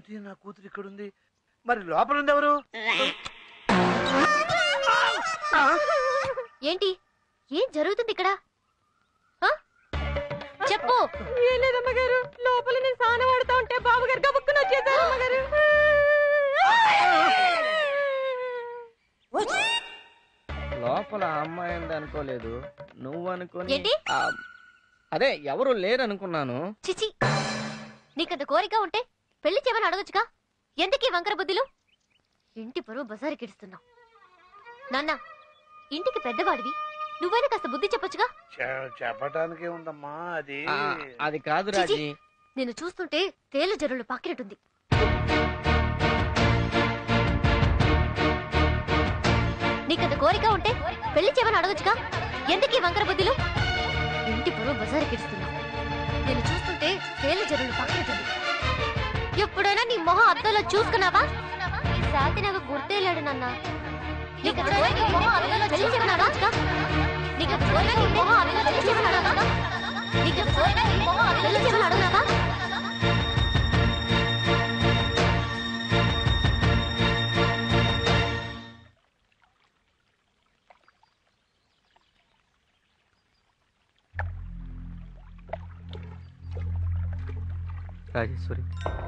ఇదేంటి నా కూతురు ఇక్కడ ఉంది మరి లోపల ఉంది ఎవరు ఏంటి ఏం జరుగుతుంది ఇక్కడ ఆ? చెప్పు ఏం లేదమ్మ గారు లోపల నేను స్నానం ఆడుతా ఉంటే బాబు గారు గబుక్కుని వచ్చేసారు అమ్మగారు లోపల అమ్మాయి ఉంది అనుకోలేదు నువ్వు అనుకోని ఏంటి? ఆ, అదే ఎవరు లేరు అనుకున్నాను చిచి నీకంత కోరిక ఉంటే పెళ్లి చేయమని అడగచ్చుగా ఎందుకీ వంకర బుద్ధులు ఇంటి పరువు బజారు కిడుస్తున్నావు నాన్న ఇంటికి పెద్దవాడివి నువ్వైనా కాస్త బుద్ధి చెప్పొచ్చుగా చె- చెప్పటానికే ఉందమ్మా అది ఆ, అది కాదు చిచి. రాజీ నేను చూస్తుంటే తేలు జరులు పాకినట్టుంది నీకంత కోరిక ఉంటే పెళ్లి చేయమని అడగచ్చుగా ఎందుకీ వంకర బుద్ధులు ఇంటి పరువు బజారు కిడుస్తున్నావు నేను చూస్తుంటే తేలు జరులు పాకినట్టుంది ఎప్పుడైనా నీ మొహం అద్దంలో చూసుకున్నావా ఈ సాతి నాకు గుర్తేలాడు నాన్న నీకు ఎప్పుడైనా నీ మొహం అద్దంలో పెళ్లి చేయమని అడగచ్చుగా నీకు ఎప్పుడైనా నీ మొహం అద్దంలో పెళ్లి చేయమని అడగనా నీకు ఎప్పుడైనా నీ మొహం అద్దంలో పెళ్లి చేయమని అడగనావా రాజేశ్వరి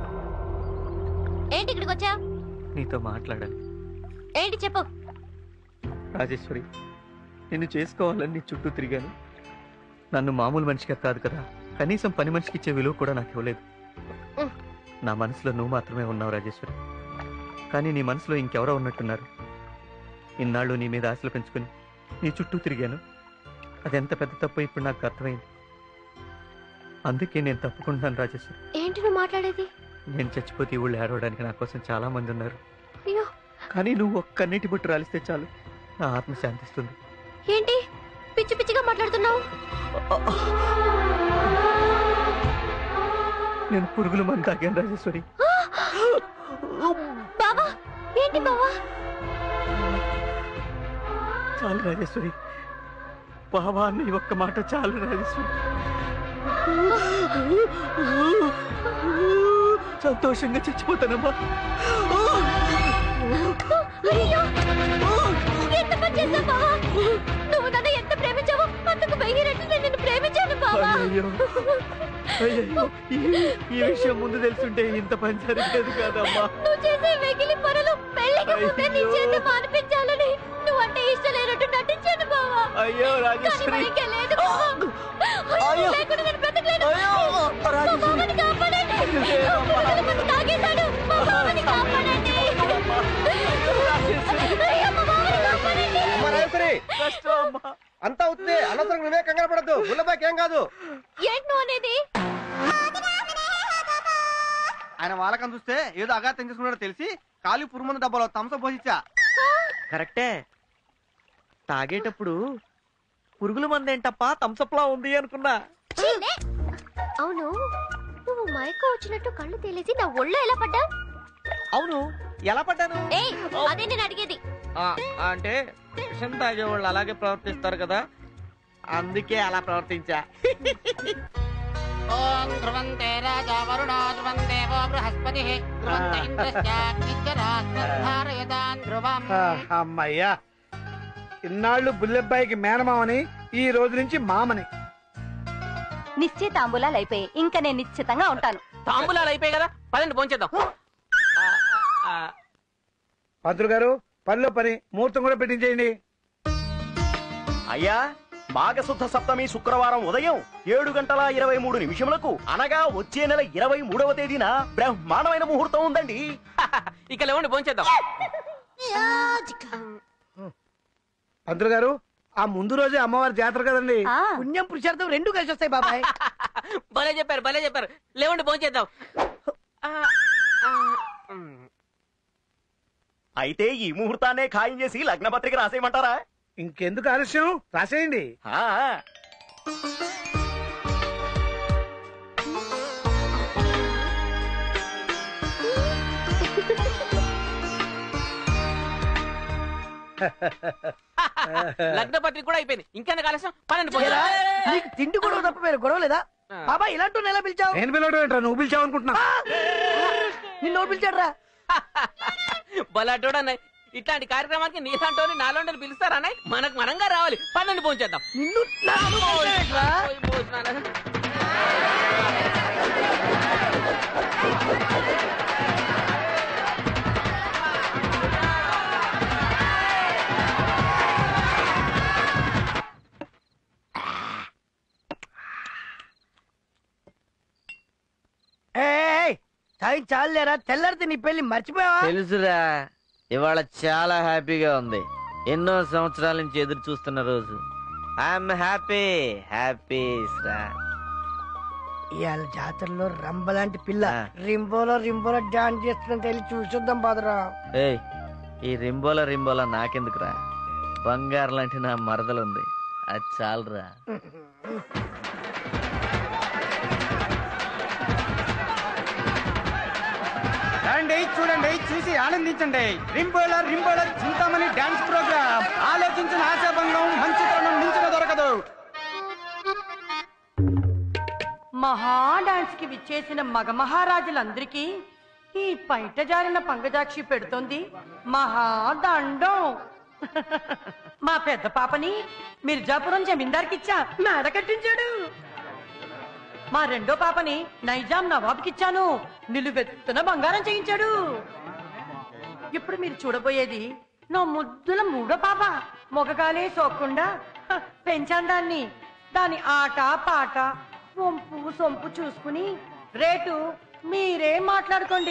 ఏంటి ఇక్కడికి వచ్చా నీతో మాట్లాడాలి ఏంటి చెప్పు రాజేశ్వరి నిన్ను చేసుకోవాలని నీ చుట్టూ తిరిగాను నన్ను మామూలు మనిషిగా కాదు కదా కనీసం పని మనిషికి ఇచ్చే విలువ కూడా నాకు ఇవ్వలేదు ఉహ్. నా మనసులో నువ్వు మాత్రమే ఉన్నావు రాజేశ్వరి కానీ నీ మనసులో ఇంకెవరో ఉన్నట్టున్నారు ఇన్నాళ్ళు నీ మీద ఆశలు పెంచుకుని నీ చుట్టూ తిరిగాను అదెంత పెద్ద తప్పు ఇప్పుడు నాకు అర్థమైంది అందుకే నేను తప్పుకుంటున్నాను రాజేశ్వరి ఏంటి నువ్వు మాట్లాడేది నేను చచ్చిపోతే ఈ ఊళ్ళో ఏడవడానికి నా కోసం చాలా మంది ఉన్నారు అయ్యో కానీ నువ్వు ఒక్క నీటి బొట్టు రాలిస్తే చాలు నా ఆత్మ శాంతిస్తుంది ఏంటి పిచ్చి పిచ్చిగా మాట్లాడుతున్నావు నేను పురుగుల మంది తాగాను రాజేశ్వరి బావా ఏంటి బావా చాలు రాజేశ్వరి బావా నీ ఒక్క మాట చాలు రాజేశ్వరి సంతోషంగా చచ్చిపోతానమ్మా అయ్యో ఎంత పని చేశావు బావా నువ్వు నన్ను ఎంత ప్రేమించావో అందుకు వెయ్యి రెట్లు నేను నిన్ను ప్రేమించాను బావా అయ్యో అయ్యో ఈ ఈ విషయం ముందు తెలుసుంటే ఇంత పని జరిగేది కాదమ్మా నువ్వు చేసే వెగిలి పనులు పెళ్లికి ముందే నీ అయ్యో. చేత మానిపించాలని నువ్వంటే ఇష్టం లేనట్టు నటించాను బావా అయ్యో కానీ రాజేశ్వరి మరికే లేదు బావా అయ్యో, అయ్యో. లేకుండా నేను బ్రతకలేను అయ్యో మా రాజేశ్వరి బావని కాపాడండి పురుగుల మందు తాగేశాడు మా బావని కాపాడండి అయ్యో, మా బావని కాపాడండి కష్టం అమ్మా అంతా అవుతుంది అనవసరం నువ్వే కంగారు పడద్దు గుల్లబాకి ఏం కాదు ఏంటి నువ్వు అనేది ఆయన వాళ్ళకని చూస్తే ఏదో అగాతం చేసుకున్నాడో తెలిసి కాలి పురుమంది డబ్బాలో తమస పోసిచ్చా కరెక్టే తాగేటప్పుడు పురుగుల మందేంటప్ప తంసప్లా ఉంది అనుకున్నా చీలే. అవును నువ్వు మైకో వచ్చినట్టు కళ్ళు తేలేసి నా ఒళ్ళో ఎలా పడ్డా అవును ఎలా పడ్డాను ఏయ్ అదే నేను అడిగేది ఆ, అంటే విషం తాగేవాళ్ళు అలాగే ప్రవర్తిస్తారు కదా అందుకే అలా ప్రవర్తించా ఓం ధ్రువంతే రాజా వరుణో ధ్రువందేవో బృహస్పతి ధ్రువంత ఇంద్రశ్చాగ్నిశ్చరాత్మధారయతాన్ ధ్రువం ఆ, అమ్మయ్యా ఇన్నాళ్ళు బుల్లెబ్బాయికి మేనమామని ఈ రోజు నుంచి మామని నిశ్చితాంబులాలు అయిపోయాయి ఇంకా నేను నిశ్చితంగా ఉంటాను తాంబూలాలు అయిపోయాయి కదా పదండి పోంచేద్దాం పంతులు గారు పనిలో పని ముహూర్తం కూడా పెట్టించేయండి అయ్యా మాఘశుద్ధ సప్తమి శుక్రవారం ఉదయం ఏడు గంటల ఇరవై మూడు నిమిషములకు అనగా వచ్చే నెల ఇరవై మూడవ తేదీన బ్రహ్మాండమైన ముహూర్తం ఉందండి ఇక లేవండి పోంచేద్దాం పంతులు గారు ఆ ముందు రోజే అమ్మవారి జాతర కదండి పుణ్యం పురుషార్థం రెండు కలిసి వస్తాయి బాబాయ్ భలే చెప్పారు భలే చెప్పారు లేవండి పోంచేద్దాం ఆ, ఆ, ఉమ్. అయితే ఈ ముహూర్తాన్నే ఖాయం చేసి లగ్న పత్రిక రాసేయమంటారా ఇంకెందుకు ఆలస్యం రాసేయండి ఆ, లగ్న పత్రిక కూడా అయిపోయింది ఇంకెందుకు ఆలస్యం పదండి పోంచేద్దాం నీకు తిండి కూడా తప్ప వేరే గొడవ లేదా బాబా ఇలాంటి ఎలా పిలిచావు నేను పిలవడం ఏంట్రా నువ్వు పిలిచావు అనుకుంటున్నా నిన్ను పిలిచాడు రా బలాటోడు అన్నయ్య ఇట్లాంటి కార్యక్రమానికి నీలాంటి నాలోంటి పిలుస్తారా అన్నయ్య మనకు మనంగా రావాలి పన్నెండు ఫోన్ చేద్దాం నిన్ను నన్ను పిలిచాడేట్రా? పోయి భోజనాలు. ఏయ్ టైం చాలేరా తెల్లారితే నీ పెళ్లి మర్చిపోయావా తెలుసురా ఇవాళ చాలా హ్యాపీగా ఉంది ఎన్నో సంవత్సరాల నుంచి ఎదురు చూస్తున్న రోజు ఐఎమ్ హ్యాపీ హ్యాపీ ఇవాళ జాతరలో రంబలాంటి పిల్ల ఆ. రింబోలో రింబోలో డాన్స్ చేస్తుంటే వెళ్ళి చూసొద్దాం బాదరా ఏయ్ ఈ రింబోల రింబోల నాకెందుకురా బంగారు లాంటి నా మరదలుంది అది చాలరా రండి చూడండి చూసి ఆనందించండి రింబోలర్ రింబోలర్ చింతామణి డాన్స్ ప్రోగ్రామ్ ఆలోచించిన ఆశాభంగం మంచి తరుణం మించిన దొరకదు మహా డాన్స్ కి విచ్చేసిన మగ మహారాజులందరికీ ఈ పైట జారిన పంగజాక్షి పెడుతోంది మహాదండం మా పెద్ద పాపని మిర్జాపురం జమీందార్కిచ్చా మేడ కట్టించాడు మా రెండో పాపని నైజాం నవాబ్కిచ్చాను నిలువెత్తున బంగారం చేయించాడు ఇప్పుడు మీరు చూడబోయేది నా ముద్దుల మూడో పాప మొగగాలే సోకుండా హ, పెంచాను దాన్ని దాని ఆట పాట వంపు సొంపు చూసుకుని రేటు మీరే మాట్లాడుకోండి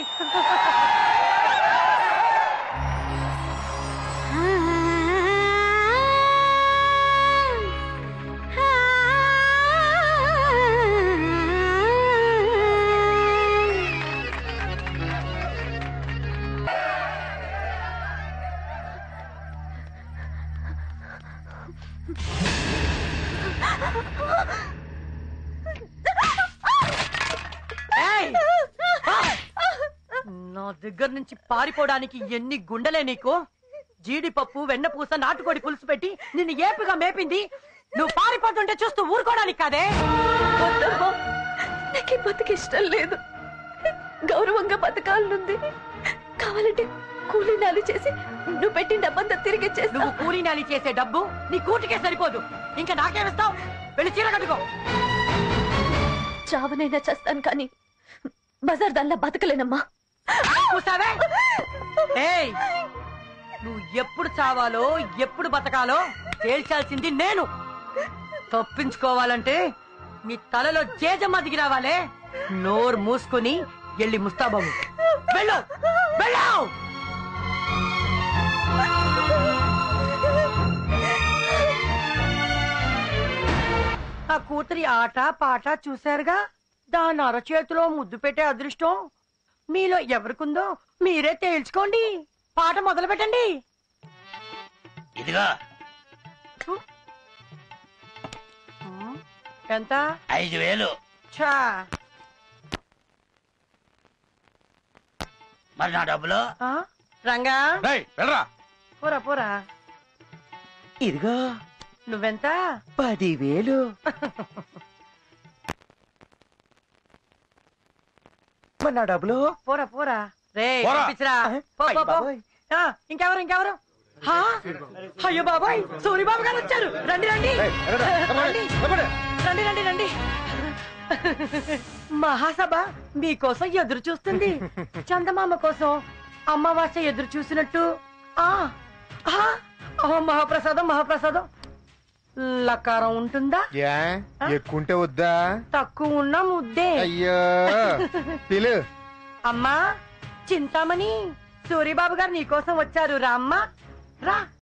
ఏయ్! ఆ! నా దగ్గర నుంచి పారిపోవడానికి ఎన్ని గుండెలే నీకు జీడిపప్పు వెన్నపూస నాటుకోడి పులుసు పెట్టి నిన్ను ఏపుగా మేపింది నువ్వు పారిపోతుంటే చూస్తూ ఊరుకోవడానికి కాదే వద్దమ్మా నాకు ఈ బతుకు ఇష్టం లేదు గౌరవంగా బతకాలనుంది కావాలంటే కూలీనాలు చేసి నువ్వు పెట్టిన డబ్బంతా తిరిగి నువ్వు కూలీ నాలి చేసే డబ్బు నీ కూటికే సరిపోదు ఇంకా నాకేమిస్తావు వెళ్ళి చీర కట్టుకో చావనైనా చేస్తాను కానీ బజార్ దానిలా బతకలేనమ్మా చూసావే ఏయ్ నువ్వు ఎప్పుడు చావాలో ఎప్పుడు బతకాలో తేల్చాల్సింది నేను తప్పించుకోవాలంటే నీ తలలో జేజమ్మ దిగి రావాలే నోరు మూసుకుని వెళ్ళి ముస్తాబాబు వెళ్ళు వెళ్ళావు ఆ కూతురి ఆట పాట చూశారుగా దాని అరచేతిలో ముద్దు పెట్టే అదృష్టం మీలో ఎవరికుందో మీరే తేల్చుకోండి పాట మొదలు పెట్టండి ఇదిగో ఎంత ఐదు వేలు ఛా మరి నా డబ్బులు ఆ? రంగా వెళ్ళరా పోరా పోరా ఇదిగో నువ్వెంత పదివేలు మరి నా డబ్బులు పోరా పోరా రే పోరా. పంపించరా పో, అయ్ పో, పో. బాబోయ్. ఆ, ఇంకెవరు ఇంకెవరు హా? అయ్యో బాబాయ్ సూరిబాబు గారు వచ్చారు రండి రండి రండి రండి రండి రండి మహాసభ మీకోసం ఎదురు చూస్తుంది చందమామ కోసం అమావాస్య ఎదురు చూసినట్టు ఆ ఆ, ఆ, మహాప్రసాదం మహాప్రసాదం లకారం ఉంటుందా ఎక్కుంటే వద్దా తక్కువ ఉన్న ముద్దే అయ్యో పిలు అమ్మా చింతామణి సూరిబాబు గారు నీకోసం వచ్చారు రా అమ్మా రా